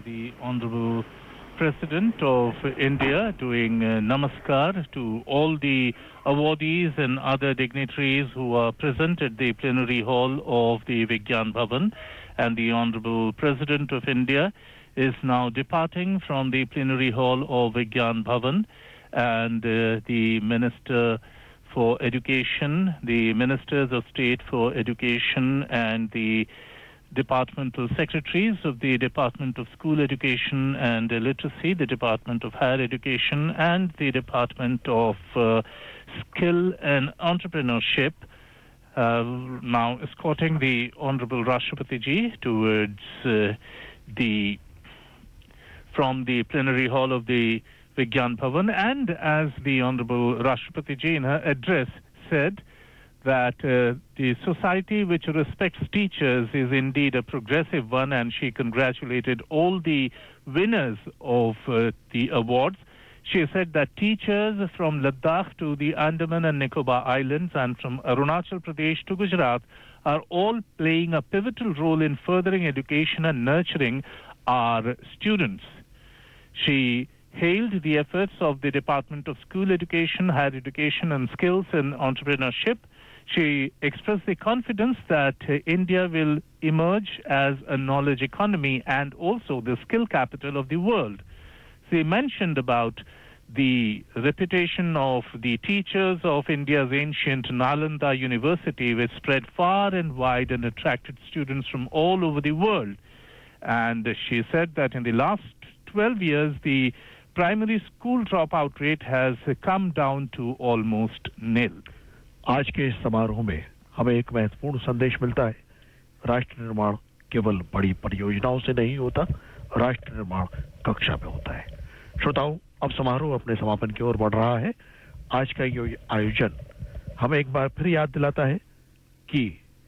the Honorable President of India doing uh, namaskar to all the awardees and other dignitaries who are present at the plenary hall of the Vigyan Bhavan. And the Honorable President of India is now departing from the plenary hall of Vigyan Bhavan. And uh, the Minister for Education, the Ministers of State for Education, and the departmental secretaries of the Department of School Education and Literacy, the Department of Higher Education, and the Department of uh, Skill and Entrepreneurship. Uh, now escorting the Honorable Rashtrapati Ji towards uh, the from the plenary hall of the Vigyan Bhavan, and as the Honorable Rashtrapati Ji in her address said, that uh, the society which respects teachers is indeed a progressive one, and she congratulated all the winners of uh, the awards. She said that teachers from Ladakh to the Andaman and Nicobar Islands and from Arunachal Pradesh to Gujarat are all playing a pivotal role in furthering education and nurturing our students. She hailed the efforts of the Department of School Education, Higher Education and Skills and Entrepreneurship. She expressed the confidence that uh, India will emerge as a knowledge economy and also the skill capital of the world. She mentioned about the reputation of the teachers of India's ancient Nalanda University, which spread far and wide and attracted students from all over the world. And she said that in the last 12 years, the primary school dropout rate has come down to almost nil. आज के इस समारोह में हमें एक महत्वपूर्ण संदेश मिलता है राष्ट्र निर्माण केवल बड़ी परियोजनाओं से नहीं होता राष्ट्र निर्माण कक्षा में होता है श्रोताओं अब समारोह अपने समापन की ओर बढ़ रहा है आज का ये आयोजन हमें एक बार फिर याद दिलाता है कि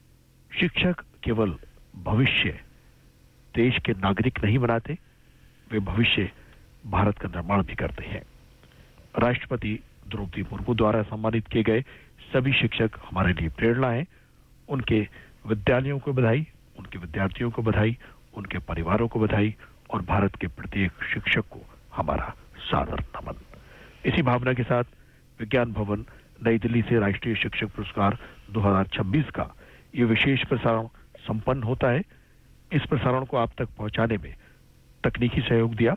शिक्षक केवल भविष्य देश के नागरिक नहीं बनाते वे भविष्य भारत का निर्माण भी करते हैं राष्ट्रपति द्रौपदी मुर्मू द्वारा सम्मानित किए गए सभी शिक्षक हमारे लिए प्रेरणा है उनके विद्यालयों को बधाई उनके विद्यार्थियों को बधाई उनके परिवारों को बधाई और भारत के प्रत्येक शिक्षक को हमारा सादर नमन इसी भावना के साथ विज्ञान भवन नई दिल्ली से राष्ट्रीय शिक्षक पुरस्कार 2026 का ये विशेष प्रसारण संपन्न होता है इस प्रसारण को आप तक पहुंचाने में तकनीकी सहयोग दिया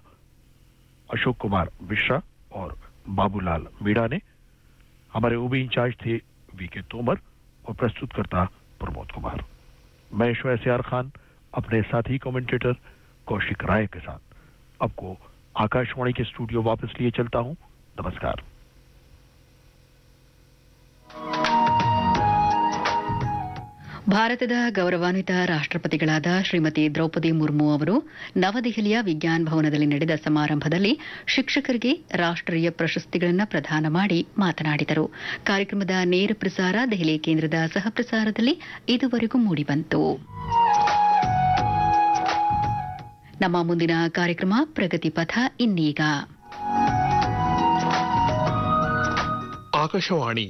अशोक कुमार मिश्रा और बाबूलाल मीणा ने हमारे ओबी इंचार्ज थे वी के तोमर और प्रस्तुतकर्ता प्रमोद कुमार मैं शोएसियार खान अपने साथी कमेंटेटर कौशिक राय के साथ आपको आकाशवाणी के स्टूडियो वापस लिए चलता हूं नमस्कार ಭಾರತದ ಗೌರವಾನ್ವಿತ ರಾಷ್ಟ್ರಪತಿಗಳಾದ ಶ್ರೀಮತಿ ದ್ರೌಪದಿ ಮುರ್ಮು ಅವರು ನವದೆಹಲಿಯ ವಿಜ್ಞಾನ ಭವನದಲ್ಲಿ ನಡೆದ ಸಮಾರಂಭದಲ್ಲಿ ಶಿಕ್ಷಕರಿಗೆ ರಾಷ್ಟ್ರೀಯ ಪ್ರಶಸ್ತಿಗಳನ್ನು ಪ್ರದಾನ ಮಾಡಿ ಮಾತನಾಡಿದರು ಕಾರ್ಯಕ್ರಮದ ನೇರ ಪ್ರಸಾರ ದೆಹಲಿ ಕೇಂದ್ರದ ಸಹ ಪ್ರಸಾರದಲ್ಲಿ ಇದುವರೆಗೂ ಮೂಡಿಬಂತು ನಮ್ಮ ಮುಂದಿನ ಕಾರ್ಯಕ್ರಮ ಪ್ರಗತಿ ಪಥ ಇನ್ನೀಗ ಆಕಾಶವಾಣಿ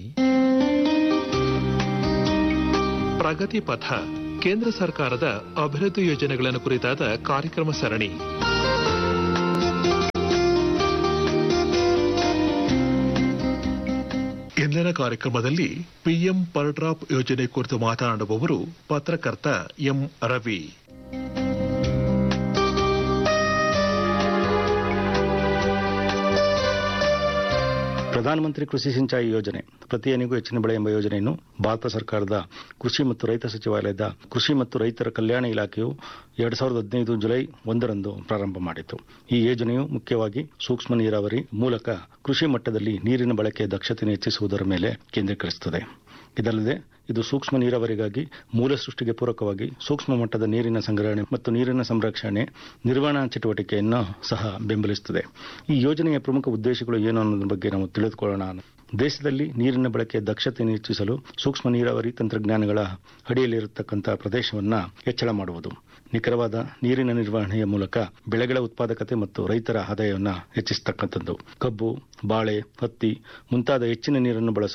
ಪ್ರಗತಿ ಪಥ ಕೇಂದ್ರ ಸರ್ಕಾರದ ಅಭಿವೃದ್ಧಿ ಯೋಜನೆಗಳನ್ನು ಕುರಿತಾದ ಕಾರ್ಯಕ್ರಮ ಸರಣಿ ಇಂದಿನ ಕಾರ್ಯಕ್ರಮದಲ್ಲಿ ಪಿಎಂ ಪರ್ ಡ್ರಾಪ್ ಯೋಜನೆ ಕುರಿತು ಮಾತನಾಡುವವರು ಪತ್ರಕರ್ತ ಎಂ ರವಿ ಪ್ರಧಾನಮಂತ್ರಿ ಕೃಷಿ ಸಿಂಚಾಯಿ ಯೋಜನೆ ಪ್ರತಿಯನಿಗೂ ಹೆಚ್ಚಿನ ಬೆಳೆ ಎಂಬ ಯೋಜನೆಯನ್ನು ಭಾರತ ಸರ್ಕಾರದ ಕೃಷಿ ಮತ್ತು ರೈತ ಸಚಿವಾಲಯದ ಕೃಷಿ ಮತ್ತು ರೈತರ ಕಲ್ಯಾಣ ಇಲಾಖೆಯು ಎರಡ್ ಸಾವಿರದ ಹದಿನೈದು ಜುಲೈ ಒಂದರಂದು ಪ್ರಾರಂಭ ಮಾಡಿತು ಈ ಯೋಜನೆಯು ಮುಖ್ಯವಾಗಿ ಸೂಕ್ಷ್ಮ ನೀರಾವರಿ ಮೂಲಕ ಕೃಷಿ ಮಟ್ಟದಲ್ಲಿ ನೀರಿನ ಬಳಕೆ ದಕ್ಷತೆಯನ್ನು ಹೆಚ್ಚಿಸುವುದರ ಮೇಲೆ ಕೇಂದ್ರೀಕರಿಸುತ್ತದೆ ಇದಲ್ಲದೆ ಇದು ಸೂಕ್ಷ್ಮ ನೀರಾವರಿಗಾಗಿ ಮೂಲ ಸೃಷ್ಟಿಗೆ ಪೂರಕವಾಗಿ ಸೂಕ್ಷ್ಮ ಮಟ್ಟದ ನೀರಿನ ಸಂಗ್ರಹಣೆ ಮತ್ತು ನೀರಿನ ಸಂರಕ್ಷಣೆ ನಿರ್ವಹಣಾ ಚಟುವಟಿಕೆಯನ್ನು ಸಹ ಬೆಂಬಲಿಸುತ್ತದೆ ಈ ಯೋಜನೆಯ ಪ್ರಮುಖ ಉದ್ದೇಶಗಳು ಏನು ಅನ್ನೋದ್ರ ಬಗ್ಗೆ ನಾವು ತಿಳಿದುಕೊಳ್ಳೋಣ ದೇಶದಲ್ಲಿ ನೀರಿನ ಬಳಕೆ ದಕ್ಷತೆಯನ್ನು ಹೆಚ್ಚಿಸಲು ಸೂಕ್ಷ್ಮ ನೀರಾವರಿ ತಂತ್ರಜ್ಞಾನಗಳ ಅಡಿಯಲ್ಲಿರತಕ್ಕಂಥ ಪ್ರದೇಶವನ್ನ ಹೆಚ್ಚಳ ಮಾಡುವುದು ನಿಖರವಾದ ನೀರಿನ ನಿರ್ವಹಣೆಯ ಮೂಲಕ ಬೆಳೆಗಳ ಉತ್ಪಾದಕತೆ ಮತ್ತು ರೈತರ ಆದಾಯವನ್ನು ಹೆಚ್ಚಿಸತಕ್ಕಂಥದ್ದು ಕಬ್ಬು ಬಾಳೆ ಹತ್ತಿ ಮುಂತಾದ ಹೆಚ್ಚಿನ ನೀರನ್ನು ಬಳಸುವ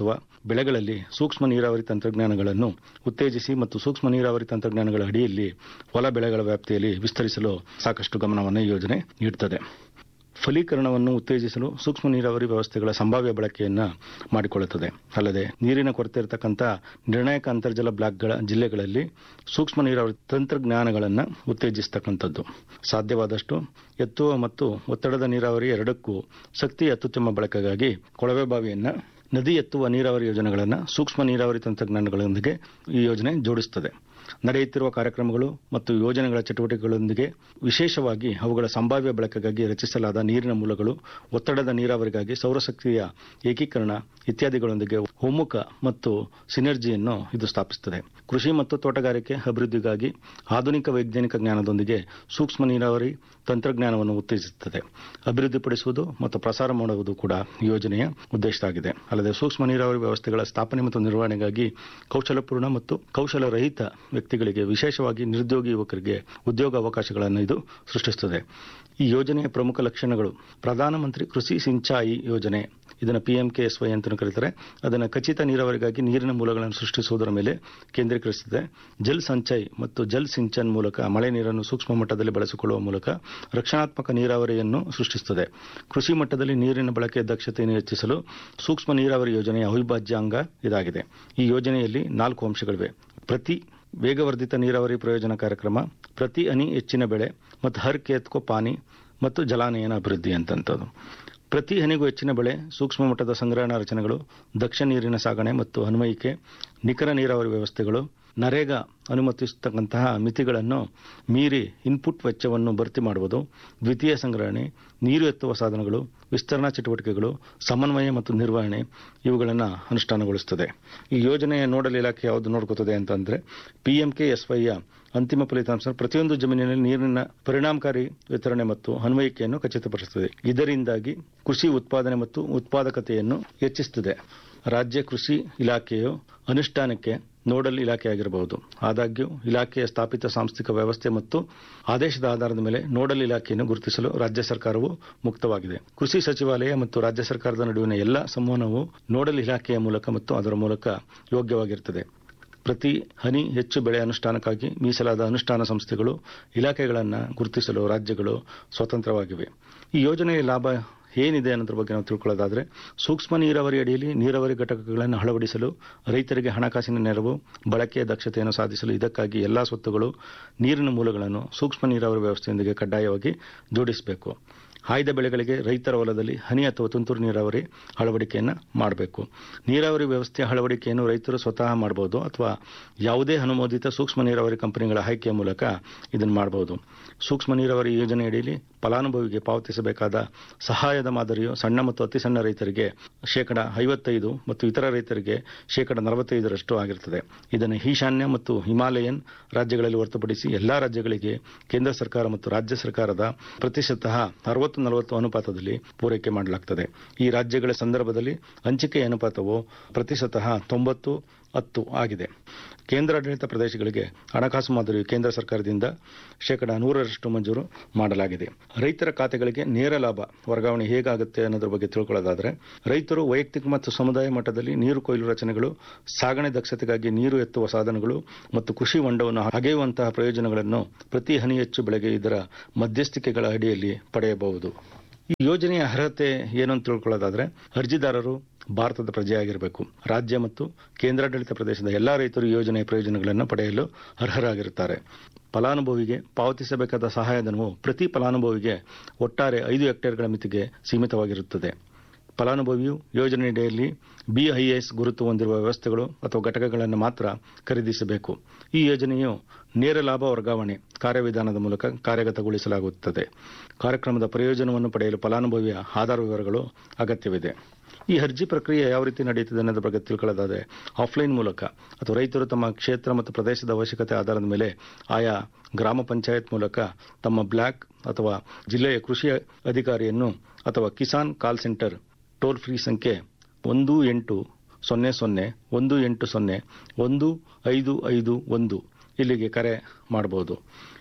ಬೆಳೆಗಳಲ್ಲಿ ಸೂಕ್ಷ್ಮ ನೀರಾವರಿ ತಂತ್ರಜ್ಞಾನಗಳನ್ನು ಉತ್ತೇಜಿಸಿ ಮತ್ತು ಸೂಕ್ಷ್ಮ ನೀರಾವರಿ ತಂತ್ರಜ್ಞಾನಗಳ ಅಡಿಯಲ್ಲಿ ಹೊಲ ಬೆಳೆಗಳ ವ್ಯಾಪ್ತಿಯಲ್ಲಿ ವಿಸ್ತರಿಸಲು ಸಾಕಷ್ಟು ಗಮನವನ್ನು ಈ ಯೋಜನೆ ನೀಡುತ್ತದೆ ಫಲೀಕರಣವನ್ನು ಉತ್ತೇಜಿಸಲು ಸೂಕ್ಷ್ಮ ನೀರಾವರಿ ವ್ಯವಸ್ಥೆಗಳ ಸಂಭಾವ್ಯ ಬಳಕೆಯನ್ನು ಮಾಡಿಕೊಳ್ಳುತ್ತದೆ ಅಲ್ಲದೆ ನೀರಿನ ಕೊರತೆ ಇರತಕ್ಕಂಥ ನಿರ್ಣಾಯಕ ಅಂತರ್ಜಲ ಬ್ಲಾಕ್ಗಳ ಜಿಲ್ಲೆಗಳಲ್ಲಿ ಸೂಕ್ಷ್ಮ ನೀರಾವರಿ ತಂತ್ರಜ್ಞಾನಗಳನ್ನು ಉತ್ತೇಜಿಸತಕ್ಕಂಥದ್ದು ಸಾಧ್ಯವಾದಷ್ಟು ಎತ್ತುವ ಮತ್ತು ಒತ್ತಡದ ನೀರಾವರಿ ಎರಡಕ್ಕೂ ಶಕ್ತಿಯ ಅತ್ಯುತ್ತಮ ಬಳಕೆಗಾಗಿ ಕೊಳವೆ ಬಾವಿಯನ್ನು ನದಿ ಎತ್ತುವ ನೀರಾವರಿ ಯೋಜನೆಗಳನ್ನು ಸೂಕ್ಷ್ಮ ನೀರಾವರಿ ತಂತ್ರಜ್ಞಾನಗಳೊಂದಿಗೆ ಈ ಯೋಜನೆ ಜೋಡಿಸುತ್ತದೆ ನಡೆಯುತ್ತಿರುವ ಕಾರ್ಯಕ್ರಮಗಳು ಮತ್ತು ಯೋಜನೆಗಳ ಚಟುವಟಿಕೆಗಳೊಂದಿಗೆ ವಿಶೇಷವಾಗಿ ಅವುಗಳ ಸಂಭಾವ್ಯ ಬಳಕೆಗಾಗಿ ರಚಿಸಲಾದ ನೀರಿನ ಮೂಲಗಳು ಒತ್ತಡದ ನೀರಾವರಿಗಾಗಿ ಸೌರಶಕ್ತಿಯ ಏಕೀಕರಣ ಇತ್ಯಾದಿಗಳೊಂದಿಗೆ ಒಮ್ಮುಖ ಮತ್ತು ಸಿನರ್ಜಿಯನ್ನು ಇದು ಸ್ಥಾಪಿಸುತ್ತದೆ ಕೃಷಿ ಮತ್ತು ತೋಟಗಾರಿಕೆ ಅಭಿವೃದ್ಧಿಗಾಗಿ ಆಧುನಿಕ ವೈಜ್ಞಾನಿಕ ಜ್ಞಾನದೊಂದಿಗೆ ಸೂಕ್ಷ್ಮ ನೀರಾವರಿ ತಂತ್ರಜ್ಞಾನವನ್ನು ಉತ್ತೇಜಿಸುತ್ತದೆ ಅಭಿವೃದ್ಧಿಪಡಿಸುವುದು ಮತ್ತು ಪ್ರಸಾರ ಮಾಡುವುದು ಕೂಡ ಈ ಯೋಜನೆಯ ಉದ್ದೇಶವಾಗಿದೆ ಅಲ್ಲದೆ ಸೂಕ್ಷ್ಮ ನೀರಾವರಿ ವ್ಯವಸ್ಥೆಗಳ ಸ್ಥಾಪನೆ ಮತ್ತು ನಿರ್ವಹಣೆಗಾಗಿ ಕೌಶಲಪೂರ್ಣ ಮತ್ತು ಕೌಶಲರಹಿತ ವ್ಯಕ್ತಿಗಳಿಗೆ ವಿಶೇಷವಾಗಿ ನಿರುದ್ಯೋಗಿ ಯುವಕರಿಗೆ ಉದ್ಯೋಗ ಅವಕಾಶಗಳನ್ನು ಇದು ಸೃಷ್ಟಿಸುತ್ತದೆ ಈ ಯೋಜನೆಯ ಪ್ರಮುಖ ಲಕ್ಷಣಗಳು ಪ್ರಧಾನಮಂತ್ರಿ ಕೃಷಿ ಸಿಂಚಾಯಿ ಯೋಜನೆ ಇದನ್ನು ಪಿಎಂಕೆಎಸ್ವೈ ಅಂತ ಕರೀತಾರೆ ಅದನ್ನು ಖಚಿತ ನೀರಾವರಿಗಾಗಿ ನೀರಿನ ಮೂಲಗಳನ್ನು ಸೃಷ್ಟಿಸುವುದರ ಮೇಲೆ ಕೇಂದ್ರೀಕರಿಸುತ್ತದೆ ಜಲ್ ಸಂಚಯ್ ಮತ್ತು ಜಲ್ ಸಿಂಚನ್ ಮೂಲಕ ಮಳೆ ನೀರನ್ನು ಸೂಕ್ಷ್ಮ ಮಟ್ಟದಲ್ಲಿ ಬಳಸಿಕೊಳ್ಳುವ ಮೂಲಕ ರಕ್ಷಣಾತ್ಮಕ ನೀರಾವರಿಯನ್ನು ಸೃಷ್ಟಿಸುತ್ತದೆ ಕೃಷಿ ಮಟ್ಟದಲ್ಲಿ ನೀರಿನ ಬಳಕೆಯ ದಕ್ಷತೆಯನ್ನು ಹೆಚ್ಚಿಸಲು ಸೂಕ್ಷ್ಮ ನೀರಾವರಿ ಯೋಜನೆಯ ಅವಿಭಾಜ್ಯ ಅಂಗ ಇದಾಗಿದೆ ಈ ಯೋಜನೆಯಲ್ಲಿ ನಾಲ್ಕು ಅಂಶಗಳಿವೆ ಪ್ರತಿ ವೇಗವರ್ಧಿತ ನೀರಾವರಿ ಪ್ರಯೋಜನ ಕಾರ್ಯಕ್ರಮ ಪ್ರತಿ ಹನಿ ಹೆಚ್ಚಿನ ಬೆಳೆ ಮತ್ತು ಹರ್ ಕೇತ್ಕೋ ಪಾನಿ ಮತ್ತು ಜಲಾನಯನ ಅಭಿವೃದ್ಧಿ ಅಂತಂಥದ್ದು ಪ್ರತಿ ಹನಿಗೂ ಹೆಚ್ಚಿನ ಬೆಳೆ ಸೂಕ್ಷ್ಮ ಮಟ್ಟದ ಸಂಗ್ರಹಣಾ ರಚನೆಗಳು ದಕ್ಷ ನೀರಿನ ಸಾಗಣೆ ಮತ್ತು ಅನ್ವಯಿಕೆ ನಿಖರ ನೀರಾವರಿ ವ್ಯವಸ್ಥೆಗಳು ನರೇಗಾ ಅನುಮತಿಸತಕ್ಕಂತಹ ಮಿತಿಗಳನ್ನು ಮೀರಿ ಇನ್ಪುಟ್ ವೆಚ್ಚವನ್ನು ಭರ್ತಿ ಮಾಡುವುದು ದ್ವಿತೀಯ ಸಂಗ್ರಹಣೆ ನೀರು ಎತ್ತುವ ಸಾಧನಗಳು ವಿಸ್ತರಣಾ ಚಟುವಟಿಕೆಗಳು ಸಮನ್ವಯ ಮತ್ತು ನಿರ್ವಹಣೆ ಇವುಗಳನ್ನು ಅನುಷ್ಠಾನಗೊಳಿಸುತ್ತದೆ ಈ ಯೋಜನೆಯ ನೋಡಲ್ ಇಲಾಖೆ ಯಾವುದು ನೋಡ್ಕೋತದೆ ಅಂತಂದ್ರೆ ಪಿಎಂಕೆ ಎಸ್ವೈಯ ಅಂತಿಮ ಫಲಿತಾಂಶ ಪ್ರತಿಯೊಂದು ಜಮೀನಿನಲ್ಲಿ ನೀರಿನ ಪರಿಣಾಮಕಾರಿ ವಿತರಣೆ ಮತ್ತು ಅನ್ವಯಿಕೆಯನ್ನು ಖಚಿತಪಡಿಸುತ್ತದೆ ಇದರಿಂದಾಗಿ ಕೃಷಿ ಉತ್ಪಾದನೆ ಮತ್ತು ಉತ್ಪಾದಕತೆಯನ್ನು ಹೆಚ್ಚಿಸುತ್ತದೆ ರಾಜ್ಯ ಕೃಷಿ ಇಲಾಖೆಯು ಅನುಷ್ಠಾನಕ್ಕೆ ನೋಡಲ್ ಇಲಾಖೆಯಾಗಿರಬಹುದು ಆದಾಗ್ಯೂ ಇಲಾಖೆಯ ಸ್ಥಾಪಿತ ಸಾಂಸ್ಥಿಕ ವ್ಯವಸ್ಥೆ ಮತ್ತು ಆದೇಶದ ಆಧಾರದ ಮೇಲೆ ನೋಡಲ್ ಇಲಾಖೆಯನ್ನು ಗುರುತಿಸಲು ರಾಜ್ಯ ಸರ್ಕಾರವು ಮುಕ್ತವಾಗಿದೆ ಕೃಷಿ ಸಚಿವಾಲಯ ಮತ್ತು ರಾಜ್ಯ ಸರ್ಕಾರದ ನಡುವಿನ ಎಲ್ಲ ಸಂವಹನವು ನೋಡಲ್ ಇಲಾಖೆಯ ಮೂಲಕ ಮತ್ತು ಅದರ ಮೂಲಕ ಯೋಗ್ಯವಾಗಿರುತ್ತದೆ ಪ್ರತಿ ಹನಿ ಹೆಚ್ಚು ಬೆಳೆ ಅನುಷ್ಠಾನಕ್ಕಾಗಿ ಮೀಸಲಾದ ಅನುಷ್ಠಾನ ಸಂಸ್ಥೆಗಳು ಇಲಾಖೆಗಳನ್ನು ಗುರುತಿಸಲು ರಾಜ್ಯಗಳು ಸ್ವತಂತ್ರವಾಗಿವೆ ಈ ಯೋಜನೆಯ ಲಾಭ ಏನಿದೆ ಅನ್ನೋದ್ರ ಬಗ್ಗೆ ನಾವು ತಿಳ್ಕೊಳ್ಳೋದಾದ್ರೆ ಸೂಕ್ಷ್ಮ ನೀರಾವರಿ ಅಡಿಯಲ್ಲಿ ನೀರಾವರಿ ಘಟಕಗಳನ್ನು ಅಳವಡಿಸಲು ರೈತರಿಗೆ ಹಣಕಾಸಿನ ನೆರವು ಬಳಕೆಯ ದಕ್ಷತೆಯನ್ನು ಸಾಧಿಸಲು ಇದಕ್ಕಾಗಿ ಎಲ್ಲಾ ಸ್ವತ್ತುಗಳು ನೀರಿನ ಮೂಲಗಳನ್ನು ಸೂಕ್ಷ್ಮ ನೀರಾವರಿ ವ್ಯವಸ್ಥೆಯೊಂದಿಗೆ ಕಡ್ಡಾಯವಾಗಿ ಜೋಡಿಸಬೇಕು ಆಯ್ದ ಬೆಳೆಗಳಿಗೆ ರೈತರ ಹೊಲದಲ್ಲಿ ಹನಿ ಅಥವಾ ತುಂತುರು ನೀರಾವರಿ ಅಳವಡಿಕೆಯನ್ನು ಮಾಡಬೇಕು ನೀರಾವರಿ ವ್ಯವಸ್ಥೆಯ ಅಳವಡಿಕೆಯನ್ನು ರೈತರು ಸ್ವತಃ ಮಾಡಬಹುದು ಅಥವಾ ಯಾವುದೇ ಅನುಮೋದಿತ ಸೂಕ್ಷ್ಮ ನೀರಾವರಿ ಕಂಪನಿಗಳ ಆಯ್ಕೆಯ ಮೂಲಕ ಇದನ್ನು ಮಾಡಬಹುದು ಸೂಕ್ಷ್ಮ ನೀರಾವರಿ ಯೋಜನೆಯಡಿಯಲ್ಲಿ ಫಲಾನುಭವಿಗೆ ಪಾವತಿಸಬೇಕಾದ ಸಹಾಯದ ಮಾದರಿಯು ಸಣ್ಣ ಮತ್ತು ಅತಿ ಸಣ್ಣ ರೈತರಿಗೆ ಶೇಕಡ ಐವತ್ತೈದು ಮತ್ತು ಇತರ ರೈತರಿಗೆ ಶೇಕಡ ನಲವತ್ತೈದರಷ್ಟು ಆಗಿರುತ್ತದೆ ಇದನ್ನು ಈಶಾನ್ಯ ಮತ್ತು ಹಿಮಾಲಯನ್ ರಾಜ್ಯಗಳಲ್ಲಿ ಹೊರತುಪಡಿಸಿ ಎಲ್ಲಾ ರಾಜ್ಯಗಳಿಗೆ ಕೇಂದ್ರ ಸರ್ಕಾರ ಮತ್ತು ರಾಜ್ಯ ಸರ್ಕಾರದ ಪ್ರತಿಶತ ಅರವತ್ತು ನಲವತ್ತು ಅನುಪಾತದಲ್ಲಿ ಪೂರೈಕೆ ಮಾಡಲಾಗುತ್ತದೆ ಈ ರಾಜ್ಯಗಳ ಸಂದರ್ಭದಲ್ಲಿ ಹಂಚಿಕೆಯ ಅನುಪಾತವು ಪ್ರತಿಶತ ತೊಂಬತ್ತು ಹತ್ತು ಆಗಿದೆ ಕೇಂದ್ರಾಡಳಿತ ಪ್ರದೇಶಗಳಿಗೆ ಹಣಕಾಸು ಮಾದರಿಯು ಕೇಂದ್ರ ಸರ್ಕಾರದಿಂದ ಶೇಕಡ ನೂರರಷ್ಟು ಮಂಜೂರು ಮಾಡಲಾಗಿದೆ ರೈತರ ಖಾತೆಗಳಿಗೆ ನೇರ ಲಾಭ ವರ್ಗಾವಣೆ ಹೇಗಾಗುತ್ತೆ ಅನ್ನೋದ್ರ ಬಗ್ಗೆ ತಿಳ್ಕೊಳ್ಳೋದಾದ್ರೆ ರೈತರು ವೈಯಕ್ತಿಕ ಮತ್ತು ಸಮುದಾಯ ಮಟ್ಟದಲ್ಲಿ ನೀರು ಕೊಯ್ಲು ರಚನೆಗಳು ಸಾಗಣೆ ದಕ್ಷತೆಗಾಗಿ ನೀರು ಎತ್ತುವ ಸಾಧನಗಳು ಮತ್ತು ಕೃಷಿ ಹೊಂಡವನ್ನು ಅಗೆಯುವಂತಹ ಪ್ರಯೋಜನಗಳನ್ನು ಪ್ರತಿ ಹನಿ ಹೆಚ್ಚು ಬೆಳೆಗೆ ಇದರ ಮಧ್ಯಸ್ಥಿಕೆಗಳ ಅಡಿಯಲ್ಲಿ ಪಡೆಯಬಹುದು ಈ ಯೋಜನೆಯ ಅರ್ಹತೆ ಏನು ಅಂತ ತಿಳ್ಕೊಳ್ಳೋದಾದ್ರೆ ಅರ್ಜಿದಾರರು ಭಾರತದ ಪ್ರಜೆಯಾಗಿರಬೇಕು ರಾಜ್ಯ ಮತ್ತು ಕೇಂದ್ರಾಡಳಿತ ಪ್ರದೇಶದ ಎಲ್ಲಾ ರೈತರು ಈ ಯೋಜನೆಯ ಪ್ರಯೋಜನಗಳನ್ನು ಪಡೆಯಲು ಅರ್ಹರಾಗಿರುತ್ತಾರೆ ಫಲಾನುಭವಿಗೆ ಪಾವತಿಸಬೇಕಾದ ಸಹಾಯಧನವು ಪ್ರತಿ ಫಲಾನುಭವಿಗೆ ಒಟ್ಟಾರೆ ಐದು ಹೆಕ್ಟೇರ್ಗಳ ಮಿತಿಗೆ ಸೀಮಿತವಾಗಿರುತ್ತದೆ ಫಲಾನುಭವಿಯು ಯೋಜನೆಯಡಿಯಲ್ಲಿ ಬಿಐಎಸ್ ಗುರುತು ಹೊಂದಿರುವ ವ್ಯವಸ್ಥೆಗಳು ಅಥವಾ ಘಟಕಗಳನ್ನು ಮಾತ್ರ ಖರೀದಿಸಬೇಕು ಈ ಯೋಜನೆಯು ನೇರ ಲಾಭ ವರ್ಗಾವಣೆ ಕಾರ್ಯವಿಧಾನದ ಮೂಲಕ ಕಾರ್ಯಗತಗೊಳಿಸಲಾಗುತ್ತದೆ ಕಾರ್ಯಕ್ರಮದ ಪ್ರಯೋಜನವನ್ನು ಪಡೆಯಲು ಫಲಾನುಭವಿಯ ಆಧಾರ್ ವಿವರಗಳು ಅಗತ್ಯವಿದೆ ಈ ಅರ್ಜಿ ಪ್ರಕ್ರಿಯೆ ಯಾವ ರೀತಿ ನಡೆಯುತ್ತದೆ ಅನ್ನೋದ್ರ ಬಗ್ಗೆ ತಿಳ್ಕೊಳ್ಳೋದಾದ್ರೆ ಆಫ್ಲೈನ್ ಮೂಲಕ ಅಥವಾ ರೈತರು ತಮ್ಮ ಕ್ಷೇತ್ರ ಮತ್ತು ಪ್ರದೇಶದ ಅವಶ್ಯಕತೆ ಆಧಾರದ ಮೇಲೆ ಆಯಾ ಗ್ರಾಮ ಪಂಚಾಯತ್ ಮೂಲಕ ತಮ್ಮ ಬ್ಲಾಕ್ ಅಥವಾ ಜಿಲ್ಲೆಯ ಕೃಷಿ ಅಧಿಕಾರಿಯನ್ನು ಅಥವಾ Kisan call centre toll free ಸಂಖ್ಯೆ ಒಂದು ಎಂಟು ಸೊನ್ನೆ ಸೊನ್ನೆ ಒಂದು ಎಂಟು ಸೊನ್ನೆ ಒಂದು ಐದು ಐದು ಒಂದು ಇಲ್ಲಿಗೆ ಕರೆ ಮಾಡಬಹುದು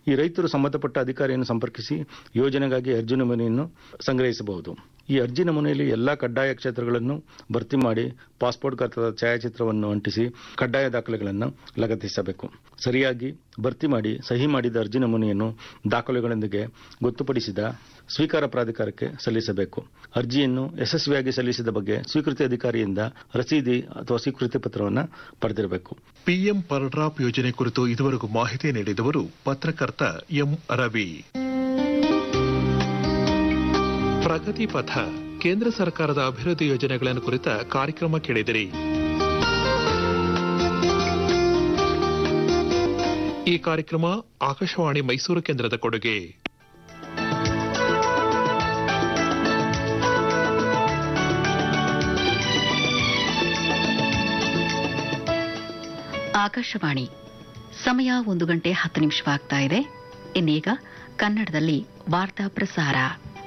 ಈ ರೈತರು ಸಂಬಂಧಪಟ್ಟ ಅಧಿಕಾರಿಯನ್ನು ಸಂಪರ್ಕಿಸಿ ಯೋಜನೆಗಾಗಿ ಅರ್ಜಿ ನಮೂನೆಯನ್ನು ಸಂಗ್ರಹಿಸಬಹುದು ಈ ಅರ್ಜಿ ನಮೂನೆಯಲ್ಲಿ ಎಲ್ಲಾ ಕಡ್ಡಾಯ ಕ್ಷೇತ್ರಗಳನ್ನು ಭರ್ತಿ ಮಾಡಿ ಪಾಸ್ಪೋರ್ಟ್ ಗಾತ್ರದ ಛಾಯಾಚಿತ್ರವನ್ನು ಅಂಟಿಸಿ ಕಡ್ಡಾಯ ದಾಖಲೆಗಳನ್ನು ಲಗತ್ತಿಸಬೇಕು ಸರಿಯಾಗಿ ಭರ್ತಿ ಮಾಡಿ ಸಹಿ ಮಾಡಿದ ಅರ್ಜಿ ನಮೂನೆಯನ್ನು ದಾಖಲೆಗಳೊಂದಿಗೆ ಗೊತ್ತುಪಡಿಸಿದ ಸ್ವೀಕಾರ ಪ್ರಾಧಿಕಾರಕ್ಕೆ ಸಲ್ಲಿಸಬೇಕು ಅರ್ಜಿಯನ್ನು ಯಶಸ್ವಿಯಾಗಿ ಸಲ್ಲಿಸಿದ ಬಗ್ಗೆ ಸ್ವೀಕೃತಿ ಅಧಿಕಾರಿಯಿಂದ ರಸೀದಿ ಅಥವಾ ಸ್ವೀಕೃತಿ ಪತ್ರವನ್ನು ಪಡೆದಿರಬೇಕು ಪಿಎಂ ಪರ್ಡ್ರಾಪ್ ಯೋಜನೆ ಕುರಿತು ಇದುವರೆಗೂ ಮಾಹಿತಿ ನೀಡಿದವರು ಪತ್ರಕರ್ತ ಎಂ ರವಿ ಪ್ರಗತಿ ಪಥ ಕೇಂದ್ರ ಸರ್ಕಾರದ ಅಭಿವೃದ್ಧಿ ಯೋಜನೆಗಳನ್ನು ಕುರಿತ ಕಾರ್ಯಕ್ರಮ ಕೇಳಿದಿರಿ ಈ ಕಾರ್ಯಕ್ರಮ ಆಕಾಶವಾಣಿ ಮೈಸೂರು ಕೇಂದ್ರದ ಕೊಡುಗೆ ಆಕಾಶವಾಣಿ ಸಮಯ ಒಂದು ಗಂಟೆ ಹತ್ತು ನಿಮಿಷವಾಗ್ತಾ ಇದೆ ಇನ್ನೀಗ ಕನ್ನಡದಲ್ಲಿ ವಾರ್ತಾ ಪ್ರಸಾರ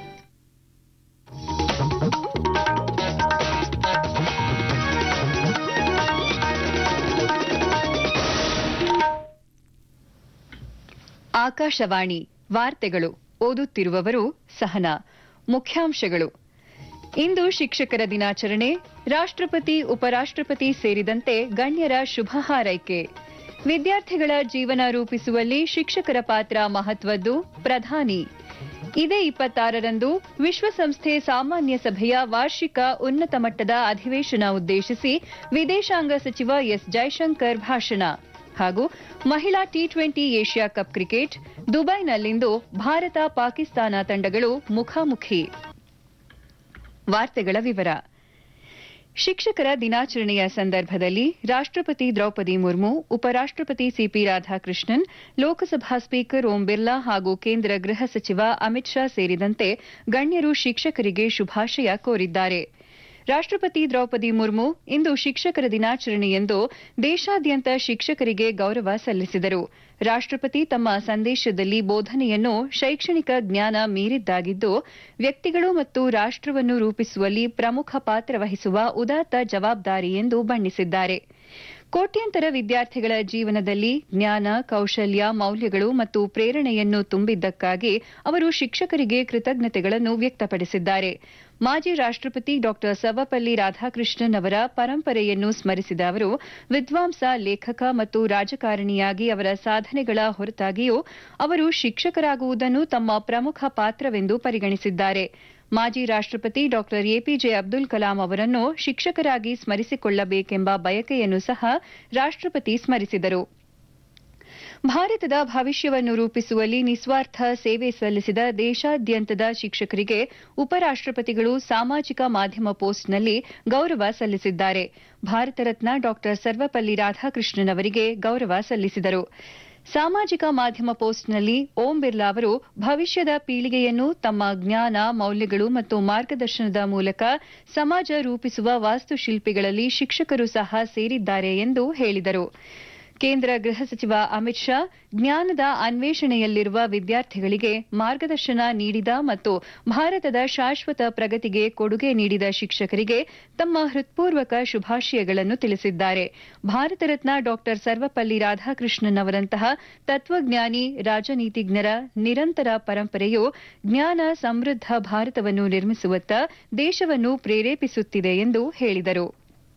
ಆಕಾಶವಾಣಿ ವಾರ್ತೆಗಳು ಓದುತ್ತಿರುವವರು ಸಹನಾ ಮುಖ್ಯಾಂಶಗಳು ಇಂದು ಶಿಕ್ಷಕರ ದಿನಾಚರಣೆ ರಾಷ್ಟ್ರಪತಿ ಉಪರಾಷ್ಟ್ರಪತಿ ಸೇರಿದಂತೆ ಗಣ್ಯರ ಶುಭ ಹಾರೈಕೆ ವಿದ್ಯಾರ್ಥಿಗಳ ಜೀವನ ರೂಪಿಸುವಲ್ಲಿ ಶಿಕ್ಷಕರ ಪಾತ್ರ ಮಹತ್ವದ್ದು ಪ್ರಧಾನಿ ಇದೇ ಇಪ್ಪತ್ತಾರರಂದು ವಿಶ್ವಸಂಸ್ಥೆ ಸಾಮಾನ್ಯ ಸಭೆಯ ವಾರ್ಷಿಕ ಉನ್ನತ ಮಟ್ಟದ ಅಧಿವೇಶನ ಉದ್ದೇಶಿಸಿ ವಿದೇಶಾಂಗ ಸಚಿವ ಎಸ್ ಜೈಶಂಕರ್ ಭಾಷಣ ಹಾಗೂ ಮಹಿಳಾ T twenty Asia Cup cricket ದುಬೈನಲ್ಲಿಂದು ಭಾರತ ಪಾಕಿಸ್ತಾನ ತಂಡಗಳು ಮುಖಾಮುಖಿ ವಾರ್ತೆಗಳ ವಿವರ ಶಿಕ್ಷಕರ ದಿನಾಚರಣೆಯ ಸಂದರ್ಭದಲ್ಲಿ ರಾಷ್ಟ್ರಪತಿ ದ್ರೌಪದಿ ಮುರ್ಮು ಉಪರಾಷ್ಟ್ರಪತಿ ಸಿಪಿ ರಾಧಾಕೃಷ್ಣನ್ ಲೋಕಸಭಾ ಸ್ಪೀಕರ್ ಓಂ ಬಿರ್ಲಾ ಹಾಗೂ ಕೇಂದ್ರ ಗೃಹ ಸಚಿವ ಅಮಿತ್ ಶಾ ಸೇರಿದಂತೆ ಗಣ್ಯರು ಶಿಕ್ಷಕರಿಗೆ ಶುಭಾಶಯ ಕೋರಿದ್ದಾರೆ ರಾಷ್ಟ್ರಪತಿ ದ್ರೌಪದಿ ಮುರ್ಮು ಇಂದು ಶಿಕ್ಷಕರ ದಿನಾಚರಣೆಯೆಂದು ದೇಶಾದ್ಯಂತ ಶಿಕ್ಷಕರಿಗೆ ಗೌರವ ಸಲ್ಲಿಸಿದರು ರಾಷ್ಟ್ರಪತಿ ತಮ್ಮ ಸಂದೇಶದಲ್ಲಿ ಬೋಧನೆಯನ್ನು ಶೈಕ್ಷಣಿಕ ಜ್ಞಾನ ಮೀರಿದ್ದಾಗಿದ್ದು ವ್ಯಕ್ತಿಗಳು ಮತ್ತು ರಾಷ್ಟ್ರವನ್ನು ರೂಪಿಸುವಲ್ಲಿ ಪ್ರಮುಖ ಪಾತ್ರ ವಹಿಸುವ ಉದಾತ್ತ ಜವಾಬ್ದಾರಿ ಎಂದು ಬಣ್ಣಿಸಿದ್ದಾರೆ ಕೋಟ್ಯಂತರ ವಿದ್ಯಾರ್ಥಿಗಳ ಜೀವನದಲ್ಲಿ ಜ್ಞಾನ ಕೌಶಲ್ಯ ಮೌಲ್ಯಗಳು ಮತ್ತು ಪ್ರೇರಣೆಯನ್ನು ತುಂಬಿದ್ದಕ್ಕಾಗಿ ಅವರು ಶಿಕ್ಷಕರಿಗೆ ಕೃತಜ್ಞತೆಗಳನ್ನು ವ್ಯಕ್ತಪಡಿಸಿದ್ದಾರೆ ಮಾಜಿ ರಾಷ್ಟ್ರಪತಿ ಡಾ ಸರ್ವಪಲ್ಲಿ ರಾಧಾಕೃಷ್ಣನ್ ಅವರ ಪರಂಪರೆಯನ್ನು ಸ್ಮರಿಸಿದ ಅವರು ವಿದ್ವಾಂಸ ಲೇಖಕ ಮತ್ತು ರಾಜಕಾರಣಿಯಾಗಿ ಅವರ ಸಾಧನೆಗಳ ಹೊರತಾಗಿಯೂ ಅವರು ಶಿಕ್ಷಕರಾಗುವುದನ್ನು ತಮ್ಮ ಪ್ರಮುಖ ಪಾತ್ರವೆಂದು ಪರಿಗಣಿಸಿದ್ದಾರೆ ಮಾಜಿ ರಾಷ್ಟ್ರಪತಿ ಡಾ ಎಪಿಜೆ ಅಬ್ದುಲ್ ಕಲಾಂ ಅವರನ್ನು ಶಿಕ್ಷಕರಾಗಿ ಸ್ಮರಿಸಿಕೊಳ್ಳಬೇಕೆಂಬ ಬಯಕೆಯನ್ನು ಸಹ ರಾಷ್ಟ್ರಪತಿ ಸ್ಮರಿಸಿದರು ಭಾರತದ ಭವಿಷ್ಯವನ್ನು ರೂಪಿಸುವಲ್ಲಿ ನಿಸ್ವಾರ್ಥ ಸೇವೆ ಸಲ್ಲಿಸಿದ ದೇಶಾದ್ಯಂತದ ಶಿಕ್ಷಕರಿಗೆ ಉಪರಾಷ್ಟ್ರಪತಿಗಳು ಸಾಮಾಜಿಕ ಮಾಧ್ಯಮ ಪೋಸ್ಟ್ನಲ್ಲಿ ಗೌರವ ಸಲ್ಲಿಸಿದ್ದಾರೆ ಭಾರತ ರತ್ನ ಡಾ ಸರ್ವಪಲ್ಲಿ ರಾಧಾಕೃಷ್ಣನ್ ಅವರಿಗೆ ಗೌರವ ಸಲ್ಲಿಸಿದರು ಸಾಮಾಜಿಕ ಮಾಧ್ಯಮ ಪೋಸ್ಟ್ನಲ್ಲಿ ಓಂ ಬಿರ್ಲಾ ಅವರು ಭವಿಷ್ಯದ ಪೀಳಿಗೆಯನ್ನು ತಮ್ಮ ಜ್ಞಾನ ಮೌಲ್ಯಗಳು ಮತ್ತು ಮಾರ್ಗದರ್ಶನದ ಮೂಲಕ ಸಮಾಜ ರೂಪಿಸುವ ವಾಸ್ತುಶಿಲ್ಪಿಗಳಲ್ಲಿ ಶಿಕ್ಷಕರು ಸಹ ಸೇರಿದ್ದಾರೆ ಎಂದು ಹೇಳಿದರು ಕೇಂದ್ರ ಗೃಹ ಸಚಿವ ಅಮಿತ್ ಶಾ ಜ್ಞಾನದ ಅನ್ವೇಷಣೆಯಲ್ಲಿರುವ ವಿದ್ಯಾರ್ಥಿಗಳಿಗೆ ಮಾರ್ಗದರ್ಶನ ನೀಡಿದ ಮತ್ತು ಭಾರತದ ಶಾಶ್ವತ ಪ್ರಗತಿಗೆ ಕೊಡುಗೆ ನೀಡಿದ ಶಿಕ್ಷಕರಿಗೆ ತಮ್ಮ ಹೃತ್ಪೂರ್ವಕ ಶುಭಾಶಯಗಳನ್ನು ತಿಳಿಸಿದ್ದಾರೆ ಭಾರತ ರತ್ನ ಡಾ ಸರ್ವಪಲ್ಲಿ ರಾಧಾಕೃಷ್ಣನ್ ಅವರಂತಹ ತತ್ವಜ್ಞಾನಿ ರಾಜನೀತಿಜ್ಞರ ನಿರಂತರ ಪರಂಪರೆಯು ಜ್ಞಾನ ಸಮೃದ್ಧ ಭಾರತವನ್ನು ನಿರ್ಮಿಸುವತ್ತ ದೇಶವನ್ನು ಪ್ರೇರೇಪಿಸುತ್ತಿದೆ ಎಂದು ಹೇಳಿದರು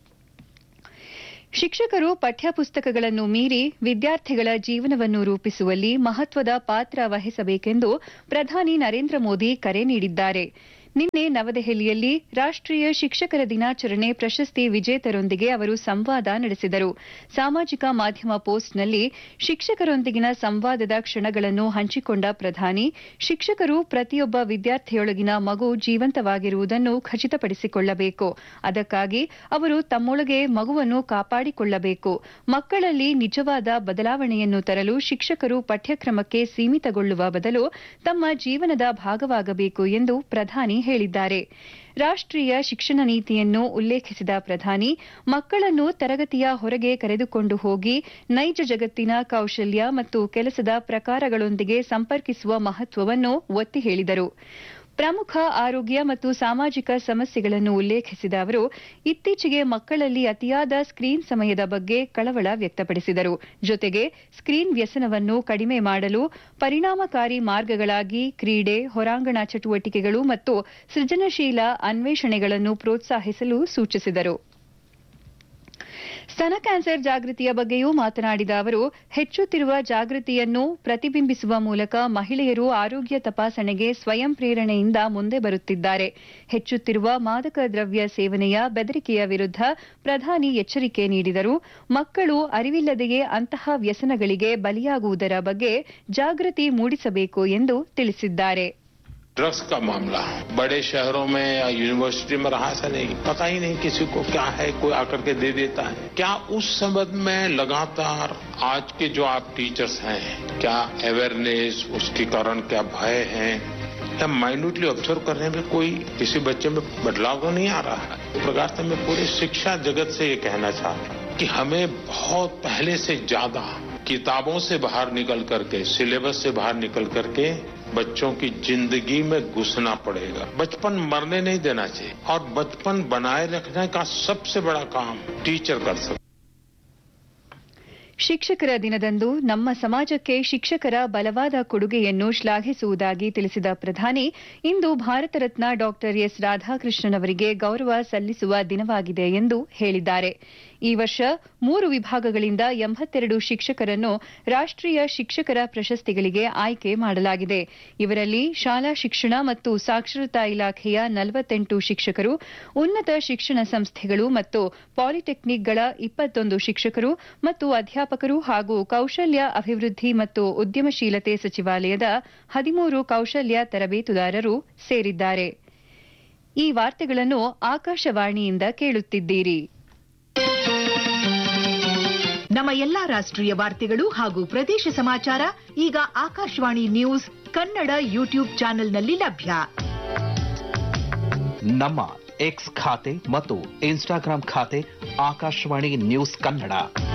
ಶಿಕ್ಷಕರು ಪಠ್ಯಪುಸ್ತಕಗಳನ್ನು ಮೀರಿ ವಿದ್ಯಾರ್ಥಿಗಳ ಜೀವನವನ್ನು ರೂಪಿಸುವಲ್ಲಿ ಮಹತ್ವದ ಪಾತ್ರ ವಹಿಸಬೇಕೆಂದು ಪ್ರಧಾನಿ ನರೇಂದ್ರ ಮೋದಿ ಕರೆ ನೀಡಿದ್ದಾರೆ ನಿನ್ನೆ ನವದೆಹಲಿಯಲ್ಲಿ ರಾಷ್ಟ್ರೀಯ ಶಿಕ್ಷಕರ ದಿನಾಚರಣೆ ಪ್ರಶಸ್ತಿ ವಿಜೇತರೊಂದಿಗೆ ಅವರು ಸಂವಾದ ನಡೆಸಿದರು ಸಾಮಾಜಿಕ ಮಾಧ್ಯಮ ಪೋಸ್ಟ್ನಲ್ಲಿ ಶಿಕ್ಷಕರೊಂದಿಗಿನ ಸಂವಾದದ ಕ್ಷಣಗಳನ್ನು ಹಂಚಿಕೊಂಡ ಪ್ರಧಾನಿ ಶಿಕ್ಷಕರು ಪ್ರತಿಯೊಬ್ಬ ವಿದ್ಯಾರ್ಥಿಯೊಳಗಿನ ಮಗು ಜೀವಂತವಾಗಿರುವುದನ್ನು ಖಚಿತಪಡಿಸಿಕೊಳ್ಳಬೇಕು ಅದಕ್ಕಾಗಿ ಅವರು ತಮ್ಮೊಳಗೆ ಮಗುವನ್ನು ಕಾಪಾಡಿಕೊಳ್ಳಬೇಕು ಮಕ್ಕಳಲ್ಲಿ ನಿಜವಾದ ಬದಲಾವಣೆಯನ್ನು ತರಲು ಶಿಕ್ಷಕರು ಪಠ್ಯಕ್ರಮಕ್ಕೆ ಸೀಮಿತಗೊಳ್ಳುವ ಬದಲು ತಮ್ಮ ಜೀವನದ ಭಾಗವಾಗಬೇಕು ಎಂದು ಪ್ರಧಾನಿ ಹೇಳಿದ್ದಾರೆ ರಾಷ್ಟ್ರೀಯ ಶಿಕ್ಷಣ ನೀತಿಯನ್ನು ಉಲ್ಲೇಖಿಸಿದ ಪ್ರಧಾನಿ ಮಕ್ಕಳನ್ನು ತರಗತಿಯ ಹೊರಗೆ ಕರೆದುಕೊಂಡು ಹೋಗಿ ನೈಜ ಜಗತ್ತಿನ ಕೌಶಲ್ಯ ಮತ್ತು ಕೆಲಸದ ಪ್ರಕಾರಗಳೊಂದಿಗೆ ಸಂಪರ್ಕಿಸುವ ಮಹತ್ವವನ್ನು ಒತ್ತಿ ಹೇಳಿದರು ಪ್ರಮುಖ ಆರೋಗ್ಯ ಮತ್ತು ಸಾಮಾಜಿಕ ಸಮಸ್ಯೆಗಳನ್ನು ಉಲ್ಲೇಖಿಸಿದ ಅವರು ಇತ್ತೀಚೆಗೆ ಮಕ್ಕಳಲ್ಲಿ ಅತಿಯಾದ ಸ್ಕ್ರೀನ್ ಸಮಯದ ಬಗ್ಗೆ ಕಳವಳ ವ್ಯಕ್ತಪಡಿಸಿದರು ಜೊತೆಗೆ ಸ್ಕ್ರೀನ್ ವ್ಯಸನವನ್ನು ಕಡಿಮೆ ಮಾಡಲು ಪರಿಣಾಮಕಾರಿ ಮಾರ್ಗಗಳಾಗಿ ಕ್ರೀಡೆ ಹೊರಾಂಗಣ ಚಟುವಟಿಕೆಗಳು ಮತ್ತು ಸೃಜನಶೀಲ ಅನ್ವೇಷಣೆಗಳನ್ನು ಪ್ರೋತ್ಸಾಹಿಸಲು ಸೂಚಿಸಿದರು ಸ್ತನ ಕ್ಯಾನ್ಸರ್ ಜಾಗೃತಿಯ ಬಗ್ಗೆಯೂ ಮಾತನಾಡಿದ ಅವರು ಹೆಚ್ಚುತ್ತಿರುವ ಜಾಗೃತಿಯನ್ನು ಪ್ರತಿಬಿಂಬಿಸುವ ಮೂಲಕ ಮಹಿಳೆಯರು ಆರೋಗ್ಯ ತಪಾಸಣೆಗೆ ಸ್ವಯಂ ಪ್ರೇರಣೆಯಿಂದ ಮುಂದೆ ಬರುತ್ತಿದ್ದಾರೆ ಹೆಚ್ಚುತ್ತಿರುವ ಮಾದಕ ದ್ರವ್ಯ ಸೇವನೆಯ ಬೆದರಿಕೆಯ ವಿರುದ್ಧ ಪ್ರಧಾನಿ ಎಚ್ಚರಿಕೆ ನೀಡಿದರು ಮಕ್ಕಳು ಅರಿವಿಲ್ಲದೆಯೇ ಅಂತಹ ವ್ಯಸನಗಳಿಗೆ ಬಲಿಯಾಗುವುದರ ಬಗ್ಗೆ ಜಾಗೃತಿ ಮೂಡಿಸಬೇಕು ಎಂದು ತಿಳಿಸಿದ್ದಾರೆ ड्रग्स का मामला बड़े शहरों में या यूनिवर्सिटी में रहा ऐसा नहीं पता ही नहीं किसी को क्या है कोई आकर के दे देता है क्या उस संबंध में लगातार आज के जो आप टीचर्स हैं क्या अवेयरनेस उसके कारण क्या भय है या माइन्यूटली ऑब्जर्व करने में कोई किसी बच्चे में बदलाव तो नहीं आ रहा है इस प्रकार से मैं पूरे शिक्षा जगत से ये कहना चाहता हूं कि हमें बहुत पहले से ज्यादा किताबों से बाहर निकल करके सिलेबस से बाहर निकल करके बच्चों की जिंदगी में घुसना पड़ेगा बचपन मरने नहीं देना चाहिए और बचपन बनाए रखने का सबसे बड़ा काम टीचर कर सकते ಶಿಕ್ಷಕರ ದಿನದಂದು ನಮ್ಮ ಸಮಾಜಕ್ಕೆ ಶಿಕ್ಷಕರ ಬಲವಾದ ಕೊಡುಗೆಯನ್ನು ಶ್ಲಾಘಿಸುವುದಾಗಿ ತಿಳಿಸಿದ ಪ್ರಧಾನಿ ಇಂದು ಭಾರತ ರತ್ನ ಡಾಕ್ಟರ್ ಎಸ್ ರಾಧಾಕೃಷ್ಣನ್ ಅವರಿಗೆ ಗೌರವ ಸಲ್ಲಿಸುವ ದಿನವಾಗಿದೆ ಎಂದು ಹೇಳಿದ್ದಾರೆ ಈ ವರ್ಷ ಮೂರು ವಿಭಾಗಗಳಿಂದ ಎಂಬತ್ತೆರಡು ಶಿಕ್ಷಕರನ್ನು ರಾಷ್ಟ್ರೀಯ ಶಿಕ್ಷಕರ ಪ್ರಶಸ್ತಿಗಳಿಗೆ ಆಯ್ಕೆ ಮಾಡಲಾಗಿದೆ ಇವರಲ್ಲಿ ಶಾಲಾ ಶಿಕ್ಷಣ ಮತ್ತು ಸಾಕ್ಷರತಾ ಇಲಾಖೆಯ ನಲವತ್ತೆಂಟು ಶಿಕ್ಷಕರು ಉನ್ನತ ಶಿಕ್ಷಣ ಸಂಸ್ಥೆಗಳು ಮತ್ತು ಪಾಲಿಟೆಕ್ನಿಕ್ಗಳ ಇಪ್ಪತ್ತೊಂದು ಶಿಕ್ಷಕರು ಮತ್ತು ಅಧ್ಯಾಪಕರು ಹಾಗೂ ಕೌಶಲ್ಯ ಅಭಿವೃದ್ಧಿ ಮತ್ತು ಉದ್ಯಮಶೀಲತೆ ಸಚಿವಾಲಯದ ಹದಿಮೂರು ಕೌಶಲ್ಯ ತರಬೇತುದಾರರು ಸೇರಿದ್ದಾರೆ ಈ ವಾರ್ತೆಗಳನ್ನು ಆಕಾಶವಾಣಿಯಿಂದ ಕೇಳುತ್ತಿದ್ದೀರಿ ನಮ್ಮ ಎಲ್ಲಾ ರಾಷ್ಟ್ರೀಯ ವಾರ್ತೆಗಳು ಹಾಗೂ ಪ್ರದೇಶ ಸಮಾಚಾರ ಈಗ ಆಕಾಶವಾಣಿ ನ್ಯೂಸ್ ಕನ್ನಡ ಯೂಟ್ಯೂಬ್ ಚಾನೆಲ್ನಲ್ಲಿ ಲಭ್ಯ ನಮ್ಮ ಎಕ್ಸ್ ಖಾತೆ ಮತ್ತು ಇನ್ಸ್ಟಾಗ್ರಾಂ ಖಾತೆ ಆಕಾಶವಾಣಿ ನ್ಯೂಸ್ ಕನ್ನಡ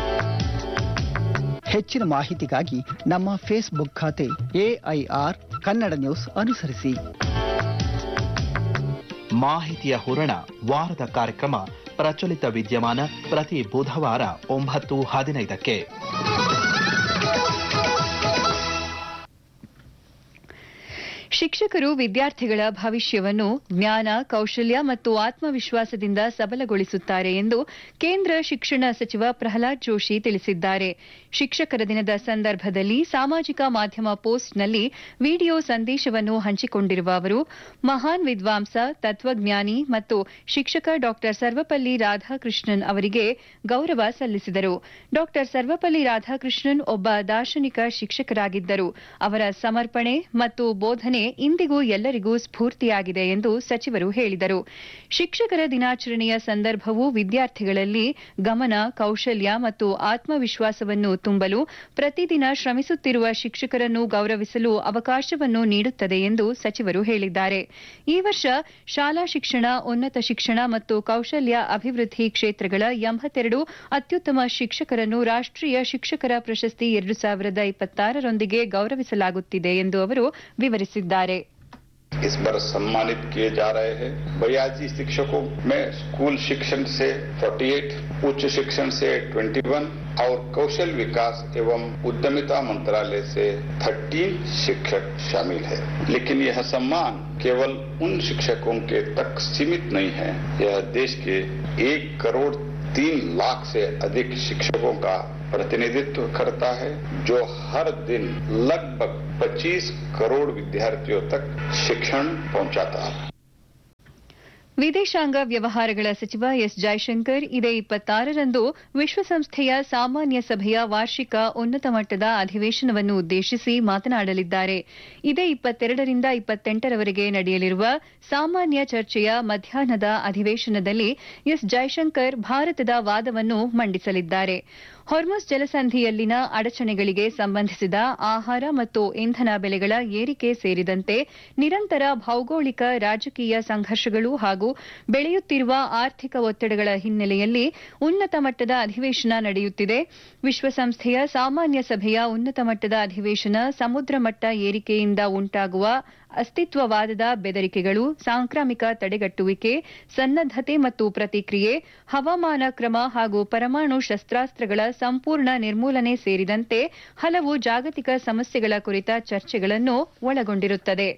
ಹೆಚ್ಚಿನ ಮಾಹಿತಿಗಾಗಿ ನಮ್ಮ ಫೇಸ್ಬುಕ್ ಖಾತೆ ಎಐಆರ್ ಕನ್ನಡ ನ್ಯೂಸ್ ಅನುಸರಿಸಿ ಮಾಹಿತಿಯ ಹೂರಣ ವಾರದ ಕಾರ್ಯಕ್ರಮ ಪ್ರಚಲಿತ ವಿದ್ಯಮಾನ ಪ್ರತಿ ಬುಧವಾರ ಒಂಬತ್ತು ಹದಿನೈದಕ್ಕೆ ಶಿಕ್ಷಕರು ವಿದ್ಯಾರ್ಥಿಗಳ ಭವಿಷ್ಯವನ್ನು ಜ್ಞಾನ ಕೌಶಲ್ಯ ಮತ್ತು ಆತ್ಮವಿಶ್ವಾಸದಿಂದ ಸಬಲಗೊಳಿಸುತ್ತಾರೆ ಎಂದು ಕೇಂದ್ರ ಶಿಕ್ಷಣ ಸಚಿವ ಪ್ರಹ್ಲಾದ್ ಜೋಶಿ ತಿಳಿಸಿದ್ದಾರೆ ಶಿಕ್ಷಕರ ದಿನದ ಸಂದರ್ಭದಲ್ಲಿ ಸಾಮಾಜಿಕ ಮಾಧ್ಯಮ ಪೋಸ್ಟ್ನಲ್ಲಿ ವಿಡಿಯೋ ಸಂದೇಶವನ್ನು ಹಂಚಿಕೊಂಡಿರುವ ಅವರು ಮಹಾನ್ ವಿದ್ವಾಂಸ ತತ್ವಜ್ಞಾನಿ ಮತ್ತು ಶಿಕ್ಷಕ ಡಾ ಸರ್ವಪಲ್ಲಿ ರಾಧಾಕೃಷ್ಣನ್ ಅವರಿಗೆ ಗೌರವ ಸಲ್ಲಿಸಿದರು ಡಾ ಸರ್ವಪಲ್ಲಿ ರಾಧಾಕೃಷ್ಣನ್ ಒಬ್ಬ ದಾರ್ಶನಿಕ ಶಿಕ್ಷಕರಾಗಿದ್ದರು ಅವರ ಸಮರ್ಪಣೆ ಮತ್ತು ಬೋಧನೆ ಇಂದಿಗೂ ಎಲ್ಲರಿಗೂ ಸ್ಫೂರ್ತಿಯಾಗಿದೆ ಎಂದು ಸಚಿವರು ಹೇಳಿದರು ಶಿಕ್ಷಕರ ದಿನಾಚರಣೆಯ ಸಂದರ್ಭವು ವಿದ್ಯಾರ್ಥಿಗಳಲ್ಲಿ ಗಮನ ಕೌಶಲ್ಯ ಮತ್ತು ಆತ್ಮವಿಶ್ವಾಸವನ್ನು ತುಂಬಲು ಪ್ರತಿದಿನ ಶ್ರಮಿಸುತ್ತಿರುವ ಶಿಕ್ಷಕರನ್ನು ಗೌರವಿಸಲು ಅವಕಾಶವನ್ನು ನೀಡುತ್ತದೆ ಎಂದು ಸಚಿವರು ಹೇಳಿದ್ದಾರೆ ಈ ವರ್ಷ ಶಾಲಾ ಶಿಕ್ಷಣ ಉನ್ನತ ಶಿಕ್ಷಣ ಮತ್ತು ಕೌಶಲ್ಯ ಅಭಿವೃದ್ಧಿ ಕ್ಷೇತ್ರಗಳ ಎಂಬತ್ತೆರಡು ಅತ್ಯುತ್ತಮ ಶಿಕ್ಷಕರನ್ನು ರಾಷ್ಟ್ರೀಯ ಶಿಕ್ಷಕರ ಪ್ರಶಸ್ತಿ ಎರಡು ಸಾವಿರದ ಇಪ್ಪತ್ತಾರರೊಂದಿಗೆ ಗೌರವಿಸಲಾಗುತ್ತಿದೆ ಎಂದು ಅವರು ವಿವರಿಸಿದ್ದಾರೆ इस बार सम्मानित किए जा रहे हैं बयासी शिक्षकों में स्कूल शिक्षण से 48, उच्च शिक्षण से 21 और कौशल विकास एवं उद्यमिता मंत्रालय से 13 शिक्षक शामिल है लेकिन यह सम्मान केवल उन शिक्षकों के तक सीमित नहीं है यह देश के एक करोड़ तीन लाख से अधिक शिक्षकों का प्रतिनिधित्व करता है जो हर दिन लगभग 25 करोड़ विद्यार्थियों तक शिक्षण पहुंचाता है ವಿದೇಶಾಂಗ ವ್ಯವಹಾರಗಳ ಸಚಿವ ಎಸ್ ಜೈಶಂಕರ್ ಇದೇ ಇಪ್ಪತ್ತಾರರಂದು ವಿಶ್ವಸಂಸ್ಥೆಯ ಸಾಮಾನ್ಯ ಸಭೆಯ ವಾರ್ಷಿಕ ಉನ್ನತ ಮಟ್ಟದ ಅಧಿವೇಶನವನ್ನು ಉದ್ದೇಶಿಸಿ ಮಾತನಾಡಲಿದ್ದಾರೆ ಇದೇ ಇಪ್ಪತ್ತೆರಡರಿಂದ ಇಪ್ಪತ್ತೆಂಟರವರೆಗೆ ನಡೆಯಲಿರುವ ಸಾಮಾನ್ಯ ಚರ್ಚೆಯ ಮಧ್ಯಾಹ್ನದ ಅಧಿವೇಶನದಲ್ಲಿ ಎಸ್ ಜೈಶಂಕರ್ ಭಾರತದ ವಾದವನ್ನು ಮಂಡಿಸಲಿದ್ದಾರೆ ಹೊರ್ಮುಸ್ ಜಲಸಂಧಿಯಲ್ಲಿನ ಅಡಚಣೆಗಳಿಗೆ ಸಂಬಂಧಿಸಿದ ಆಹಾರ ಮತ್ತು ಇಂಧನ ಬೆಲೆಗಳ ಏರಿಕೆ ಸೇರಿದಂತೆ ನಿರಂತರ ಭೌಗೋಳಿಕ ರಾಜಕೀಯ ಸಂಘರ್ಷಗಳು ಹಾಗೂ ಬೆಳೆಯುತ್ತಿರುವ ಆರ್ಥಿಕ ಒತ್ತಡಗಳ ಹಿನ್ನೆಲೆಯಲ್ಲಿ ಉನ್ನತ ಮಟ್ಟದ ಅಧಿವೇಶನ ನಡೆಯುತ್ತಿದೆ ವಿಶ್ವಸಂಸ್ಥೆಯ ಸಾಮಾನ್ಯ ಸಭೆಯ ಉನ್ನತ ಮಟ್ಟದ ಅಧಿವೇಶನ ಸಮುದ್ರ ಮಟ್ಟ ಏರಿಕೆಯಿಂದ ಉಂಟಾಗುವ ಅಸ್ತಿತ್ವವಾದದ ಬೆದರಿಕೆಗಳು ಸಾಂಕ್ರಾಮಿಕ ತಡೆಗಟ್ಟುವಿಕೆ ಸನ್ನದ್ದತೆ ಮತ್ತು ಪ್ರತಿಕ್ರಿಯೆ ಹವಾಮಾನ ಕ್ರಮ ಹಾಗೂ ಪರಮಾಣು ಶಸ್ತ್ರಾಸ್ತ್ರಗಳ ಸಂಪೂರ್ಣ ನಿರ್ಮೂಲನೆ ಸೇರಿದಂತೆ ಹಲವು ಜಾಗತಿಕ ಸಮಸ್ಯೆಗಳ ಕುರಿತ ಚರ್ಚೆಗಳನ್ನು ಒಳಗೊಂಡಿರುತ್ತದೆ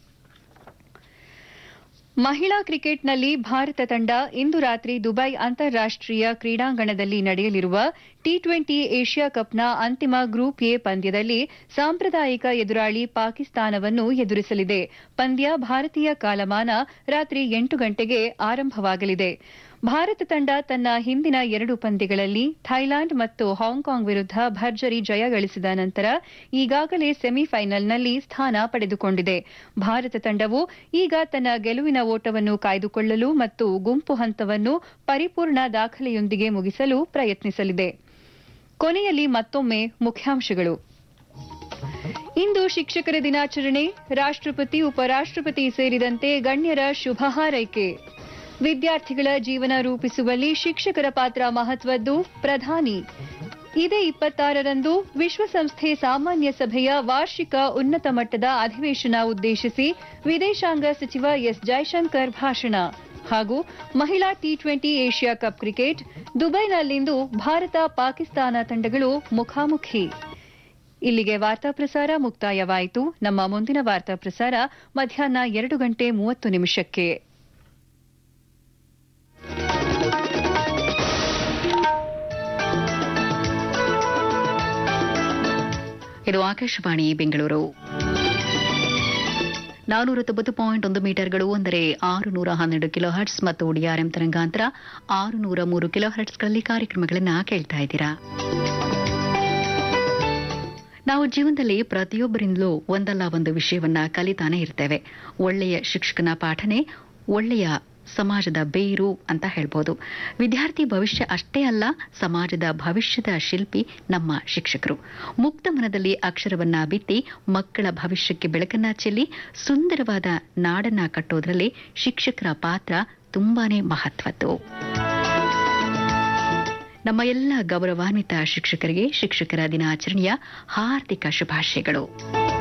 ಮಹಿಳಾ ಕ್ರಿಕೆಟ್ನಲ್ಲಿ ಭಾರತ ತಂಡ ಇಂದು ರಾತ್ರಿ ದುಬೈ ಅಂತಾರಾಷ್ಟೀಯ ಕ್ರೀಡಾಂಗಣದಲ್ಲಿ ನಡೆಯಲಿರುವ ಟಿ ಟ್ವೆಂಟಿ ಏಷ್ಯಾ ಕಪ್ನ ಅಂತಿಮ ಗ್ರೂಪ್ ಎ ಪಂದ್ಯದಲ್ಲಿ ಸಾಂಪ್ರದಾಯಿಕ ಎದುರಾಳಿ ಪಾಕಿಸ್ತಾನವನ್ನು ಎದುರಿಸಲಿದೆ ಪಂದ್ಯ ಭಾರತೀಯ ಕಾಲಮಾನ ರಾತ್ರಿ ಎಂಟು ಗಂಟೆಗೆ ಆರಂಭವಾಗಲಿದೆ ಭಾರತ ತಂಡ ತನ್ನ ಹಿಂದಿನ ಎರಡು ಪಂದ್ಯಗಳಲ್ಲಿ ಥೈಲ್ಯಾಂಡ್ ಮತ್ತು ಹಾಂಗ್ಕಾಂಗ್ ವಿರುದ್ಧ ಭರ್ಜರಿ ಜಯ ಗಳಿಸಿದ ನಂತರ ಈಗಾಗಲೇ ಸೆಮಿಫೈನಲ್ನಲ್ಲಿ ಸ್ಥಾನ ಪಡೆದುಕೊಂಡಿದೆ ಭಾರತ ತಂಡವು ಈಗ ತನ್ನ ಗೆಲುವಿನ ಓಟವನ್ನು ಕಾಯ್ದುಕೊಳ್ಳಲು ಮತ್ತು ಗುಂಪು ಹಂತವನ್ನು ಪರಿಪೂರ್ಣ ದಾಖಲೆಯೊಂದಿಗೆ ಮುಗಿಸಲು ಪ್ರಯತ್ನಿಸಲಿದೆ ಕೊನೆಯಲ್ಲಿ ಮತ್ತೊಮ್ಮೆ ಮುಖ್ಯಾಂಶಗಳು ಇಂದು ಶಿಕ್ಷಕರ ದಿನಾಚರಣೆ ರಾಷ್ಟ್ರಪತಿ ಉಪರಾಷ್ಟ್ರಪತಿ ಸೇರಿದಂತೆ ಗಣ್ಯರ ಶುಭ ಹಾರೈಕೆ ವಿದ್ಯಾರ್ಥಿಗಳ ಜೀವನ ರೂಪಿಸುವಲ್ಲಿ ಶಿಕ್ಷಕರ ಪಾತ್ರ ಮಹತ್ವದ್ದು ಪ್ರಧಾನಿ ಇದೇ ಇಪ್ಪತ್ತಾರರಂದು ವಿಶ್ವಸಂಸ್ಥೆ ಸಾಮಾನ್ಯ ಸಭೆಯ ವಾರ್ಷಿಕ ಉನ್ನತ ಮಟ್ಟದ ಅಧಿವೇಶನ ಉದ್ದೇಶಿಸಿ ವಿದೇಶಾಂಗ ಸಚಿವ ಎಸ್ ಜೈಶಂಕರ್ ಭಾಷಣ ಹಾಗೂ ಮಹಿಳಾ T twenty Asia Cup cricket ದುಬೈನಲ್ಲಿಂದು ಭಾರತ ಪಾಕಿಸ್ತಾನ ತಂಡಗಳು ಮುಖಾಮುಖಿ ಇಲ್ಲಿಗೆ ವಾರ್ತಾ ಪ್ರಸಾರ ಮುಕ್ತಾಯವಾಯಿತು ನಮ್ಮ ಮುಂದಿನ ವಾರ್ತಾ ಪ್ರಸಾರ ಮಧ್ಯಾಹ್ನ ಎರಡು ಗಂಟೆ ಮೂವತ್ತು ನಿಮಿಷಕ್ಕೆ ಇದು ಆಕಾಶವಾಣಿ ಬೆಂಗಳೂರು ನಾನೂರ ತೊಂಬತ್ತು ಪಾಯಿಂಟ್ ಒಂದು ಮೀಟರ್ಗಳು ಅಂದರೆ ಆರು ನೂರ ಹನ್ನೆರಡು ಕಿಲೋ ಹರ್ಟ್ಸ್ ಮತ್ತು ಡಿಆರ್ಎಂ ತರಂಗಾಂತರ ಆರು ನೂರ ಮೂರು ಕಿಲೋ ಹರ್ಟ್ಸ್ಗಳಲ್ಲಿ ಕಾರ್ಯಕ್ರಮಗಳನ್ನು ಕೇಳ್ತಾ ಇದ್ದೀರಾ ನಾವು ಜೀವನದಲ್ಲಿ ಪ್ರತಿಯೊಬ್ಬರಿಂದಲೂ ಒಂದಲ್ಲ ಒಂದು ವಿಷಯವನ್ನ ಕಲಿತಾನೆ ಇರ್ತೇವೆ ಒಳ್ಳೆಯ ಶಿಕ್ಷಕನ ಪಾಠನೆ ಒಳ್ಳೆಯ ಸಮಾಜದ ಬೇರು ಅಂತ ಹೇಳ್ಬೋದು ವಿದ್ಯಾರ್ಥಿ ಭವಿಷ್ಯ ಅಷ್ಟೇ ಅಲ್ಲ ಸಮಾಜದ ಭವಿಷ್ಯದ ಶಿಲ್ಪಿ ನಮ್ಮ ಶಿಕ್ಷಕರು ಮುಕ್ತ ಮನದಲ್ಲಿ ಅಕ್ಷರವನ್ನ ಬಿತ್ತಿ ಮಕ್ಕಳ ಭವಿಷ್ಯಕ್ಕೆ ಬೆಳಕನ್ನ ಚೆಲ್ಲಿ ಸುಂದರವಾದ ನಾಡನ್ನ ಕಟ್ಟೋದ್ರಲ್ಲಿ ಶಿಕ್ಷಕರ ಪಾತ್ರ ತುಂಬಾನೇ ಮಹತ್ವದ್ದು ನಮ್ಮ ಎಲ್ಲ ಗೌರವಾನ್ವಿತ ಶಿಕ್ಷಕರಿಗೆ ಶಿಕ್ಷಕರ ದಿನಾಚರಣೆಯ ಹಾರ್ದಿಕ ಶುಭಾಶಯಗಳು